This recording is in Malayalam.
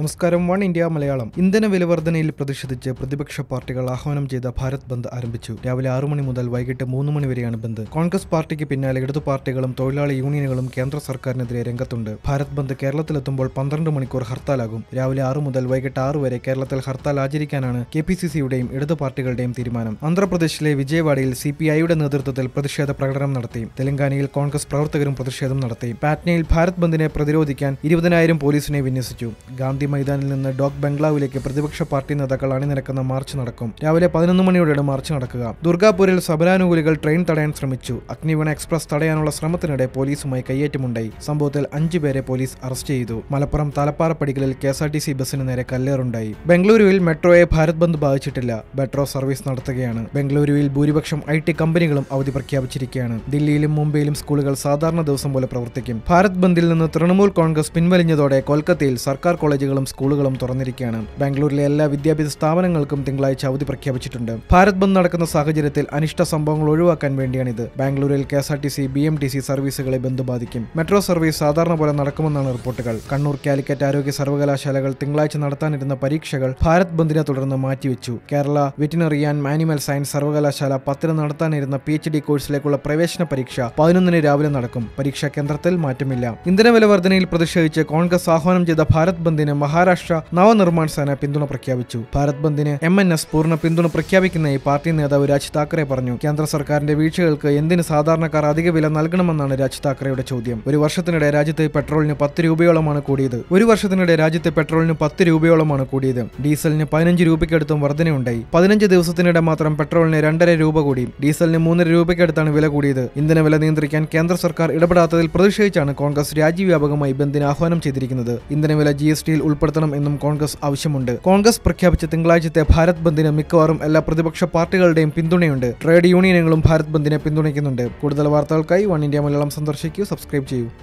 നമസ്കാരം വൺ ഇന്ത്യ മലയാളം ഇന്ധന വിലവർധനയിൽ പ്രതിഷേധിച്ച് പ്രതിപക്ഷ പാർട്ടികൾ ആഹ്വാനം ചെയ്ത ഭാരത് ബന്ദ് ആരംഭിച്ചു രാവിലെ ആറു മണി മുതൽ വൈകിട്ട് മൂന്ന് മണി വരെയാണ് ബന്ദ് കോൺഗ്രസ് പാർട്ടിക്ക് പിന്നാലെ ഇടതു പാർട്ടികളും തൊഴിലാളി യൂണിയനുകളും കേന്ദ്ര സർക്കാരിനെതിരെ രംഗത്തുണ്ട് ഭാരത് ബന്ദ് കേരളത്തിലെത്തുമ്പോൾ പന്ത്രണ്ട് മണിക്കൂർ ഹർത്താലാകും രാവിലെ ആറു മുതൽ വൈകിട്ട് ആറ് വരെ കേരളത്തിൽ ഹർത്താൽ ആചരിക്കാനാണ് കെ പി സി സിയുടെയും ഇടതു പാർട്ടികളുടെയും തീരുമാനം ആന്ധ്രാപ്രദേശിലെ വിജയവാഡയിൽ സി പി ഐയുടെ നേതൃത്വത്തിൽ പ്രതിഷേധ പ്രകടനം നടത്തി തെലങ്കാനയിൽ കോൺഗ്രസ് പ്രവർത്തകരും പ്രതിഷേധം നടത്തി പാറ്റ്നയിൽ ഭാരത് ബന്ദിനെ പ്രതിരോധിക്കാൻ ഇരുപതിനായിരം പോലീസിനെ വിന്യസിച്ചു ഗാന്ധി മൈതാനിൽ നിന്ന് ഡോക് ബംഗ്ലാവിലേക്ക് പ്രതിപക്ഷ പാർട്ടി നേതാക്കൾ അണിനിരക്കുന്ന മാർച്ച് നടക്കും രാവിലെ പതിനൊന്ന് മണിയോടെയാണ് മാർച്ച് നടക്കുക ദുർഗാപൂരിൽ സമരാനുകൂലികൾ ട്രെയിൻ തടയാൻ ശ്രമിച്ചു അഗ്നിവീണ എക്സ്പ്രസ് തടയാനുള്ള ശ്രമത്തിനിടെ പോലീസുമായി കയ്യേറ്റമുണ്ടായി സംഭവത്തിൽ അഞ്ചു പേരെ പോലീസ് അറസ്റ്റ് ചെയ്തു മലപ്പുറം തലപ്പാറപ്പടികളിൽ K S R T C ബസ്സിന് നേരെ കല്ലേറുണ്ടായി ബംഗളൂരുവിൽ മെട്രോയെ ഭാരത് ബന്ദ് ബാധിച്ചിട്ടില്ല മെട്രോ സർവീസ് നടത്തുകയാണ് ബംഗളൂരുവിൽ ഭൂരിപക്ഷം ഐ ടി കമ്പനികളും അവധി പ്രഖ്യാപിച്ചിരിക്കുകയാണ് ദില്ലിയിലും മുംബൈയിലും സ്കൂളുകൾ സാധാരണ ദിവസം പോലെ പ്രവർത്തിക്കും ഭാരത് ബന്ദിൽ നിന്ന് തൃണമൂൽ കോൺഗ്രസ് പിൻവലിഞ്ഞതോടെ കൊൽക്കത്തയിൽ സർക്കാർ കോളേജുകളും സ്കൂളുകളും തുറന്നിരിക്കുകയാണ് ബാംഗ്ലൂരിലെ എല്ലാ വിദ്യാഭ്യാസ സ്ഥാപനങ്ങൾക്കും തിങ്കളാഴ്ച അവധി പ്രഖ്യാപിച്ചിട്ടുണ്ട് ഭാരത് ബന്ദ് നടക്കുന്ന സാഹചര്യത്തിൽ അനിഷ്ട സംഭവങ്ങൾ ഒഴിവാക്കാൻ വേണ്ടിയാണിത് ബാംഗ്ലൂരിൽ K S R T C B M T C സർവീസുകളെ ബന്ദ് ബാധിക്കും മെട്രോ സർവീസ് സാധാരണ പോലെ നടക്കുമെന്നാണ് റിപ്പോർട്ടുകൾ കണ്ണൂർ കാലിക്കറ്റ് ആരോഗ്യ സർവകലാശാലകൾ തിങ്കളാഴ്ച നടത്താനിരുന്ന പരീക്ഷകൾ ഭാരത് ബന്ദിനെ തുടർന്ന് മാറ്റിവെച്ചു Kerala veterinary and animal science സർവകലാശാല പത്തിന് നടത്താനിരുന്ന പി എച്ച് ഡി കോഴ്സിലേക്കുള്ള പ്രവേശന പരീക്ഷ പതിനൊന്നിന് രാവിലെ നടക്കും പരീക്ഷാ കേന്ദ്രത്തിൽ മാറ്റമില്ല ഇന്ധനവില വർധനയിൽ പ്രതിഷേധിച്ച് കോൺഗ്രസ് ആഹ്വാനം ചെയ്ത ഭാരത് ബന്ദിന് മഹാരാഷ്ട്ര നവനിർമ്മാൺ സേന പിന്തുണ പ്രഖ്യാപിച്ചു ഭാരത് ബന്ദിന് എം എൻ എസ് പൂർണ്ണ പിന്തുണ പ്രഖ്യാപിക്കുന്നതായി പാർട്ടി നേതാവ് രാജ് താക്കറെ പറഞ്ഞു കേന്ദ്ര സർക്കാരിന്റെ വീഴ്ചകൾക്ക് എന്തിന് സാധാരണക്കാർ അധിക വില നൽകണമെന്നാണ് രാജ് താക്കറെയുടെ ചോദ്യം ഒരു വർഷത്തിനിടെ രാജ്യത്ത് പെട്രോളിന് പത്ത് രൂപയോളമാണ് കൂടിയത് ഒരു വർഷത്തിനിടെ രാജ്യത്തെ പെട്രോളിന് പത്ത് രൂപയോളമാണ് കൂടിയത് ഡീസലിന് പതിനഞ്ച് രൂപയ്ക്കടുത്തും വർധനയുണ്ടായി പതിനഞ്ച് ദിവസത്തിനിടെ മാത്രം പെട്രോളിന് രണ്ടര രൂപ കൂടി ഡീസലിന് മൂന്നര രൂപയ്ക്കടുത്താണ് വില കൂടിയത് ഇന്ധന വില നിയന്ത്രിക്കാൻ കേന്ദ്ര സർക്കാർ ഇടപെടാത്തതിൽ പ്രതിഷേധിച്ചാണ് കോൺഗ്രസ് രാജ്യവ്യാപകമായി ബന്ദിന് ആഹ്വാനം ചെയ്തിരിക്കുന്നത് ഇന്ധനവില ജി എസ് ടിയിൽ ഉൾപ്പെടുത്തണം എന്നും കോൺഗ്രസ് ആവശ്യമുണ്ട് കോൺഗ്രസ് പ്രഖ്യാപിച്ച തിങ്കളാഴ്ചത്തെ ഭാരത് ബന്ദിന് മിക്കവാറും എല്ലാ പ്രതിപക്ഷ പാർട്ടികളുടെയും പിന്തുണയുണ്ട് ട്രേഡ് യൂണിയനുകളും ഭാരത് ബന്ദിനെ പിന്തുണയ്ക്കുന്നുണ്ട് കൂടുതൽ വാർത്തകൾക്കായി വൺ ഇന്ത്യ മലയാളം സന്ദർശിക്കൂ സബ്സ്ക്രൈബ് ചെയ്യൂ